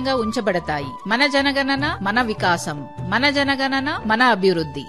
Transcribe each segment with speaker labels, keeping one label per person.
Speaker 1: సురక్షితంగా ఉంచబడతాయి మన జనగణన మన వికాసం మన జనగణన మన అభివృద్ధి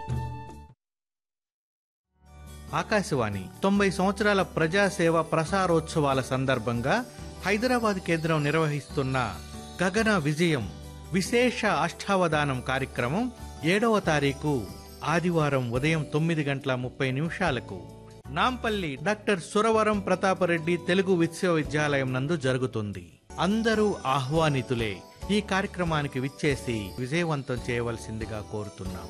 Speaker 2: ఆకాశవాణి తొంభై సంవత్సరాల ప్రజాసేవ ప్రసారోత్సవాల సందర్భంగా హైదరాబాద్ కేంద్రం నిర్వహిస్తున్న గగన విజయం విశేష అష్టావధానం కార్యక్రమం ఏడవ తారీఖు ఆదివారం ఉదయం తొమ్మిది గంటల ముప్పై నిమిషాలకు నాంపల్లి డాక్టర్ సురవరం ప్రతాపరెడ్డి తెలుగు విశ్వవిద్యాలయం నందు జరుగుతుంది అందరూ ఆహ్వానితులే ఈ కార్యక్రమానికి విచ్చేసి విజయవంతం చేయవలసిందిగా కోరుతున్నాం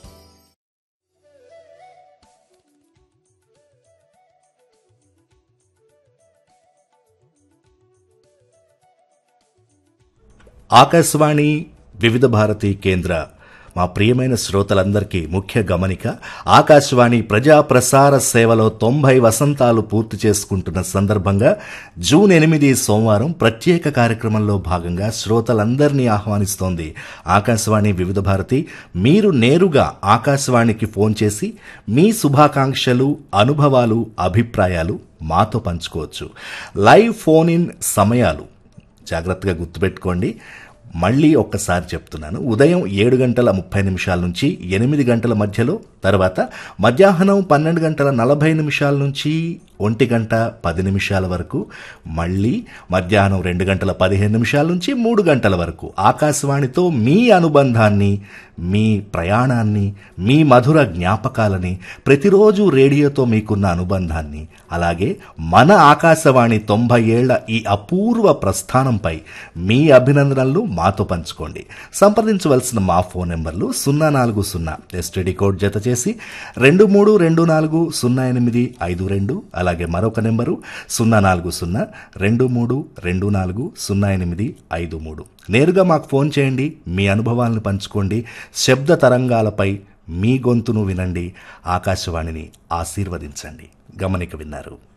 Speaker 3: ఆకాశవాణి వివిధ భారతి కేంద్ర మా ప్రియమైన శ్రోతలందరికీ ముఖ్య గమనిక ఆకాశవాణి ప్రజా ప్రసార సేవలో తొంభై వసంతాలు పూర్తి చేసుకుంటున్న సందర్భంగా జూన్ ఎనిమిది సోమవారం ప్రత్యేక కార్యక్రమంలో భాగంగా శ్రోతలందరినీ ఆహ్వానిస్తోంది ఆకాశవాణి వివిధ భారతి మీరు నేరుగా ఆకాశవాణికి ఫోన్ చేసి మీ శుభాకాంక్షలు అనుభవాలు అభిప్రాయాలు మాతో పంచుకోవచ్చు లైవ్ ఫోన్ ఇన్ సమయాలు జాగ్రత్తగా గుర్తుపెట్టుకోండి మళ్ళీ ఒక్కసారి చెప్తున్నాను ఉదయం ఏడు గంటల ముప్పై నిమిషాల నుంచి ఎనిమిది గంటల మధ్యలో తర్వాత మధ్యాహ్నం పన్నెండు గంటల నలభై నిమిషాల నుంచి ఒంటి గంట పది నిమిషాల వరకు మళ్ళీ మధ్యాహ్నం రెండు గంటల పదిహేను నిమిషాల నుంచి మూడు గంటల వరకు ఆకాశవాణితో మీ అనుబంధాన్ని మీ ప్రయాణాన్ని మీ మధుర జ్ఞాపకాలని ప్రతిరోజు రేడియోతో మీకున్న అనుబంధాన్ని అలాగే మన ఆకాశవాణి తొంభై ఏళ్ల ఈ అపూర్వ ప్రస్థానంపై మీ అభినందనలు మాతో పంచుకోండి సంప్రదించవలసిన మా ఫోన్ నెంబర్లు సున్నా నాలుగు సున్నా ఎస్టీడీ కోడ్ జత చేసి రెండు మూడు రెండు నాలుగు సున్నా ఎనిమిది ఐదు రెండు అలాగే మరొక నెంబరు సున్నా నాలుగు సున్నా రెండు మూడు రెండు నాలుగు సున్నా ఎనిమిది ఐదు మూడు నేరుగా మాకు ఫోన్ చేయండి మీ అనుభవాలను పంచుకోండి శబ్ద తరంగాలపై మీ గొంతును వినండి ఆకాశవాణిని ఆశీర్వదించండి గమనిక విన్నారు